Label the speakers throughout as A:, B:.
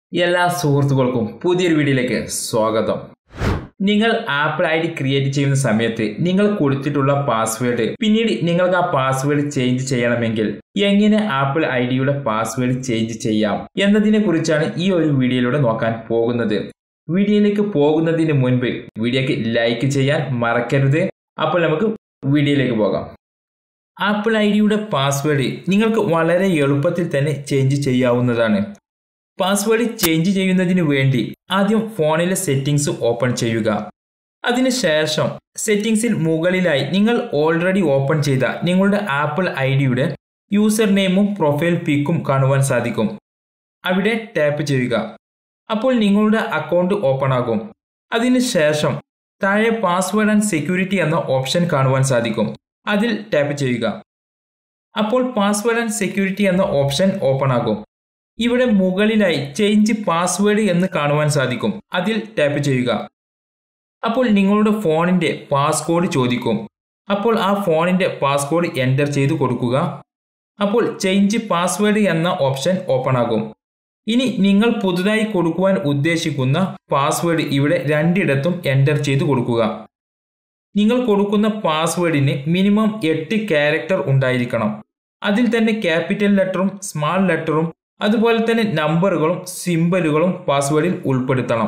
A: എല്ലാ സുഹൃത്തുക്കൾക്കും പുതിയൊരു വീഡിയോയിലേക്ക് സ്വാഗതം നിങ്ങൾ ആപ്പിൾ ഐ ഡി ക്രിയേറ്റ് ചെയ്യുന്ന സമയത്ത് നിങ്ങൾ കൊടുത്തിട്ടുള്ള പാസ്വേഡ് പിന്നീട് നിങ്ങൾക്ക് ആ പാസ്വേഡ് ചേഞ്ച് ചെയ്യണമെങ്കിൽ എങ്ങനെ ആപ്പിൾ ഐ ഡിയുടെ പാസ്വേഡ് ചേഞ്ച് ചെയ്യാം എന്നതിനെ കുറിച്ചാണ് ഈ ഒരു വീഡിയോയിലൂടെ നോക്കാൻ പോകുന്നത് വീഡിയോയിലേക്ക് പോകുന്നതിന് മുൻപ് വീഡിയോക്ക് ലൈക്ക് ചെയ്യാൻ മറക്കരുത് അപ്പോൾ നമുക്ക് വീഡിയോയിലേക്ക് പോകാം ആപ്പിൾ ഐ ഡിയുടെ പാസ്വേഡ് നിങ്ങൾക്ക് വളരെ എളുപ്പത്തിൽ തന്നെ ചേഞ്ച് ചെയ്യാവുന്നതാണ് പാസ്വേഡ് ചേഞ്ച് ചെയ്യുന്നതിന് വേണ്ടി ആദ്യം ഫോണിലെ സെറ്റിംഗ്സ് ഓപ്പൺ ചെയ്യുക അതിനുശേഷം സെറ്റിംഗ്സിൽ മുകളിലായി നിങ്ങൾ ഓൾറെഡി ഓപ്പൺ ചെയ്ത നിങ്ങളുടെ ആപ്പിൾ ഐ ഡിയുടെ യൂസർ നെയിമും പ്രൊഫൈൽ പിക്കും കാണുവാൻ സാധിക്കും അവിടെ ടാപ്പ് ചെയ്യുക അപ്പോൾ നിങ്ങളുടെ അക്കൗണ്ട് ഓപ്പൺ ആകും അതിനുശേഷം താഴെ പാസ്വേഡ് ആൻഡ് സെക്യൂരിറ്റി എന്ന ഓപ്ഷൻ കാണുവാൻ സാധിക്കും അതിൽ ടാപ്പ് ചെയ്യുക അപ്പോൾ പാസ്വേഡ് ആൻഡ് സെക്യൂരിറ്റി എന്ന ഓപ്ഷൻ ഓപ്പൺ ആകും ഇവിടെ മുകളിലായി ചേഞ്ച് പാസ്വേഡ് എന്ന് കാണുവാൻ സാധിക്കും അതിൽ ടാപ്പ് ചെയ്യുക അപ്പോൾ നിങ്ങളുടെ ഫോണിന്റെ പാസ്കോഡ് ചോദിക്കും അപ്പോൾ ആ ഫോണിന്റെ പാസ്കോഡ് എൻ്റർ ചെയ്ത് കൊടുക്കുക അപ്പോൾ ചേഞ്ച് പാസ്വേഡ് എന്ന ഓപ്ഷൻ ഓപ്പൺ ആകും ഇനി നിങ്ങൾ പുതുതായി കൊടുക്കുവാൻ ഉദ്ദേശിക്കുന്ന പാസ്വേഡ് ഇവിടെ രണ്ടിടത്തും എൻ്റർ ചെയ്ത് കൊടുക്കുക നിങ്ങൾ കൊടുക്കുന്ന പാസ്വേഡിന് മിനിമം എട്ട് ക്യാരക്ടർ ഉണ്ടായിരിക്കണം അതിൽ തന്നെ ക്യാപിറ്റൽ ലെറ്ററും സ്മാൾ ലെറ്ററും അതുപോലെ തന്നെ നമ്പറുകളും സിമ്പലുകളും പാസ്വേഡിൽ ഉൾപ്പെടുത്തണം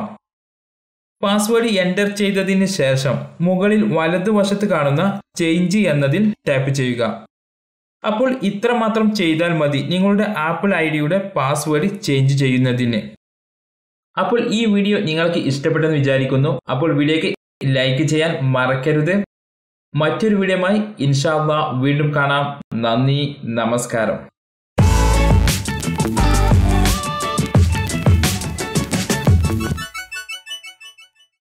A: പാസ്വേഡ് എൻ്റർ ചെയ്തതിന് ശേഷം മുകളിൽ വലതുവശത്ത് കാണുന്ന ചേഞ്ച് എന്നതിൽ ടാപ്പ് ചെയ്യുക അപ്പോൾ ഇത്രമാത്രം ചെയ്താൽ മതി നിങ്ങളുടെ ആപ്പിൾ ഐ ഡിയുടെ പാസ്വേഡ് ചേഞ്ച് ചെയ്യുന്നതിന് അപ്പോൾ ഈ വീഡിയോ നിങ്ങൾക്ക് ഇഷ്ടപ്പെട്ടെന്ന് വിചാരിക്കുന്നു അപ്പോൾ വീഡിയോക്ക് ലൈക്ക് ചെയ്യാൻ മറക്കരുത് മറ്റൊരു വീഡിയോമായി ഇൻഷാല്ല വീണ്ടും കാണാം നന്ദി നമസ്കാരം
B: Thank you.